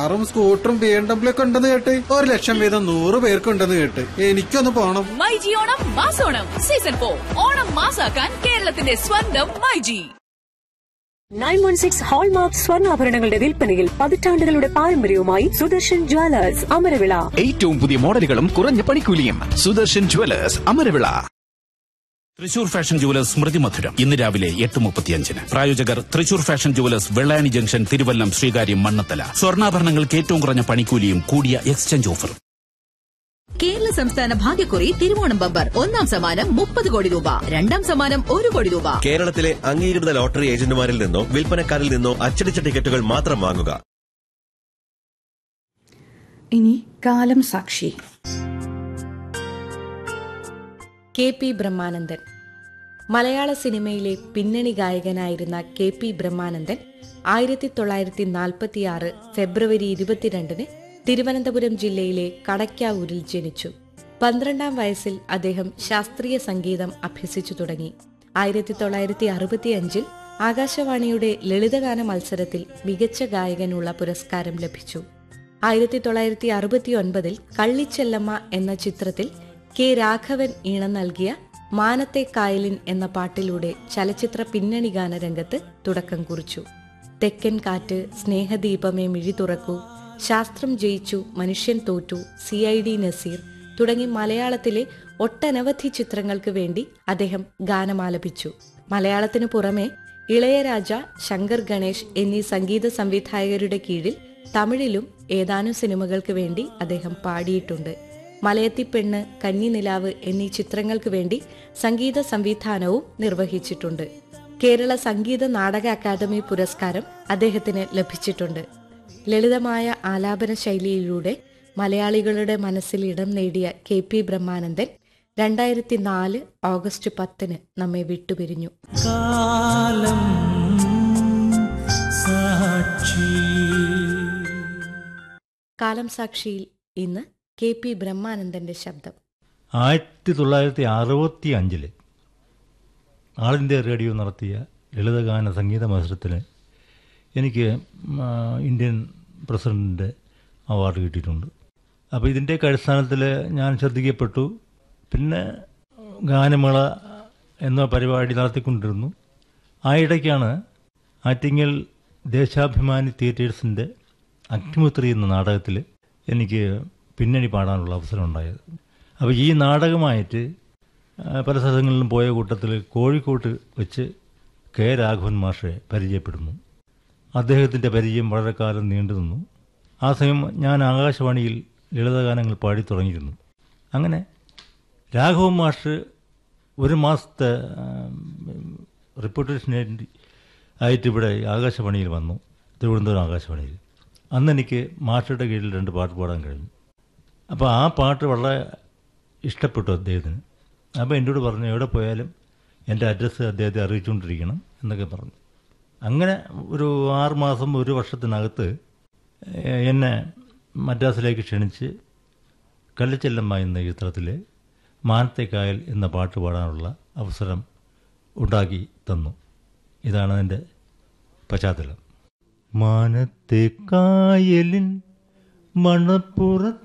കാറും സ്കൂട്ടറും B M W ഒക്കെ ഉണ്ടെന്ന് കേട്ട് ഒരു ലക്ഷം വീതം നൂറ് പേർക്കുണ്ടെന്ന് കേട്ട് എനിക്കൊന്ന് പോണം മൈജി ഓണം മാസോണം സീസൺ ഫോർ ഓണം മാസാക്കാൻ കേരളത്തിന്റെ സ്വന്തം myG nine one six hallmark സ്വർണ്ണാഭരണങ്ങളുടെ വിൽപ്പനയിൽ പതിറ്റാണ്ടുകളുടെ പാരമ്പര്യവുമായി സുദർശൻ ജ്വല്ലേഴ്സ് അമരവിള ഏറ്റവും പുതിയ മോഡലുകളും കുറഞ്ഞ പണിക്കൂലിയും Sudarshan jewellers Amaravila Thrissur fashion jewellers സ്മൃതി മധുരം ഇന്ന് രാവിലെ എട്ട് മുപ്പത്തിയഞ്ചിന് പ്രായോജകർ Thrissur fashion jewellers Vellani junction Thiruvallam Sreekaryam Mannanthala സ്വർണ്ണാഭരണങ്ങൾക്ക് ഏറ്റവും കുറഞ്ഞ പണിക്കൂലിയും കൂടിയ എക്സ്ചേഞ്ച് ഓഫറും കേരള സംസ്ഥാന ഭാഗ്യക്കുറി തിരുവോണം ബമ്പർ ഒന്നാം സമ്മാനം മുപ്പത് കോടി രൂപ രണ്ടാം സമ്മാനം ഒരു കോടി രൂപ കേരളത്തിലെ അംഗീകൃത ലോട്ടറി ഏജന്റുമാരിൽ നിന്നോ വിൽപ്പനക്കാരിൽ നിന്നോ അച്ചടിച്ച ടിക്കറ്റുകൾ മാത്രം വാങ്ങുക ഇനി കാലം സാക്ഷി കെ പി ബ്രഹ്മാനന്ദൻ മലയാള സിനിമയിലെ പിന്നണി ഗായകനായിരുന്ന കെ പി ബ്രഹ്മാനന്ദൻ ആയിരത്തി തൊള്ളായിരത്തി നാൽപ്പത്തിയാറ് ഫെബ്രുവരി ഇരുപത്തിരണ്ടിന് തിരുവനന്തപുരം ജില്ലയിലെ കടയ്ക്കാവൂരിൽ ജനിച്ചു പന്ത്രണ്ടാം വയസ്സിൽ അദ്ദേഹം ശാസ്ത്രീയ സംഗീതം അഭ്യസിച്ചു തുടങ്ങി ആയിരത്തി തൊള്ളായിരത്തി അറുപത്തിയഞ്ചിൽ ആകാശവാണിയുടെ ലളിതഗാന മത്സരത്തിൽ മികച്ച ഗായകനുള്ള പുരസ്കാരം ലഭിച്ചു ആയിരത്തി തൊള്ളായിരത്തി അറുപത്തിയൊൻപതിൽ കള്ളിച്ചെല്ലമ്മ എന്ന ചിത്രത്തിൽ കെ രാഘവൻ ഈണം നൽകിയ മാനത്തെ കായലിൻ എന്ന പാട്ടിലൂടെ ചലച്ചിത്ര പിന്നണി ഗാനരംഗത്ത് തുടക്കം കുറിച്ചു തെക്കൻ കാറ്റ് സ്നേഹദീപമേ മിഴി തുറക്കൂ ശാസ്ത്രം ജയിച്ചു മനുഷ്യൻ തോറ്റു സി ഐ ഡി നസീർ തുടങ്ങി മലയാളത്തിലെ ഒട്ടനവധി ചിത്രങ്ങൾക്ക് വേണ്ടി അദ്ദേഹം ഗാനമാലപിച്ചു മലയാളത്തിനു പുറമെ ഇളയരാജ ശങ്കർ ഗണേഷ് എന്നീ സംഗീത സംവിധായകരുടെ കീഴിൽ തമിഴിലും ഏതാനും സിനിമകൾക്ക് വേണ്ടി അദ്ദേഹം പാടിയിട്ടുണ്ട് മലയത്തിപ്പെണ്ണ് കന്നിനിലാവ് എന്നീ ചിത്രങ്ങൾക്ക് വേണ്ടി സംഗീത സംവിധാനവും നിർവഹിച്ചിട്ടുണ്ട് കേരള സംഗീത നാടക അക്കാദമി പുരസ്കാരം അദ്ദേഹത്തിന് ലഭിച്ചിട്ടുണ്ട് ലളിതമായ ആലാപന ശൈലിയിലൂടെ മലയാളികളുടെ മനസ്സിൽ ഇടം നേടിയ കെ പി ബ്രഹ്മാനന്ദൻ രണ്ടായിരത്തി നാല് ഓഗസ്റ്റ് പത്തിന് നമ്മെ വിട്ടുപിരിഞ്ഞു കാലം സാക്ഷിയിൽ ഇന്ന് കെ പി ബ്രഹ്മാനന്ദന്റെ ശബ്ദം ആയിരത്തി തൊള്ളായിരത്തി അറുപത്തി അഞ്ചില് ആൾ ഇന്ത്യ റേഡിയോ നടത്തിയ ലളിതഗാന സംഗീത മത്സരത്തിന് എനിക്ക് ആ, ഇന്ത്യൻ പ്രസിഡൻറ്റിൻ്റെ അവാർഡ് കിട്ടിയിട്ടുണ്ട് അപ്പോൾ ഇതിൻ്റെയൊക്കെ അടിസ്ഥാനത്തിൽ ഞാൻ ശ്രദ്ധിക്കപ്പെട്ടു പിന്നെ ഗാനമേള എന്ന പരിപാടി നടത്തിക്കൊണ്ടിരുന്നു ആ ഇടയ്ക്കാണ് ആറ്റിങ്ങൽ ദേശാഭിമാനി തിയേറ്റേഴ്സിൻ്റെ അഗ്നിമുത്രി എന്ന നാടകത്തിൽ എനിക്ക് പിന്നണി പാടാനുള്ള അവസരം ഉണ്ടായത് അപ്പോൾ ഈ നാടകമായിട്ട് ആ, പല സ്ഥലങ്ങളിലും പോയ കൂട്ടത്തിൽ കോഴിക്കോട്ട് വെച്ച് കെ രാഘവൻ മാഷെ പരിചയപ്പെടുന്നു അദ്ദേഹത്തിൻ്റെ പരിചയം വളരെ കാലം നീണ്ടു നിന്നു ആ സമയം ഞാൻ ആകാശവാണിയിൽ ലളിതഗാനങ്ങൾ പാടി തുടങ്ങിയിരുന്നു അങ്ങനെ രാഘവൻ മാഷ് ഒരു മാസത്തെ റിപ്പോർട്ടേഷന് ആയിട്ട് ഇവിടെ ആകാശവാണിയിൽ വന്നു തിരുവനന്തപുരം ആകാശവാണിയിൽ അന്ന് എനിക്ക് മാഷയുടെ കീഴിൽ രണ്ട് പാട്ട് പാടാൻ കഴിഞ്ഞു അപ്പോൾ ആ പാട്ട് വളരെ ഇഷ്ടപ്പെട്ടു അദ്ദേഹത്തിന് അപ്പോൾ എന്നോട് പറഞ്ഞു എവിടെ പോയാലും എൻ്റെ അഡ്രസ്സ് അദ്ദേഹത്തെ അറിയിച്ചുകൊണ്ടിരിക്കണം എന്നൊക്കെ പറഞ്ഞു അങ്ങനെ ഒരു ആറ് മാസം ഒരു വർഷത്തിനകത്ത് ഏഹ്, എന്നെ മദ്രാസിലേക്ക് ക്ഷണിച്ച് കള്ളിച്ചെല്ലമ്മ എന്ന ചിത്രത്തിൽ മാനത്തെ കായൽ എന്ന പാട്ട് പാടാനുള്ള അവസരം ഉണ്ടാക്കി തന്നു ഇതാണ് അതിൻ്റെ പശ്ചാത്തലം മാനത്തെ കായലിൻ മണപ്പുറത്ത്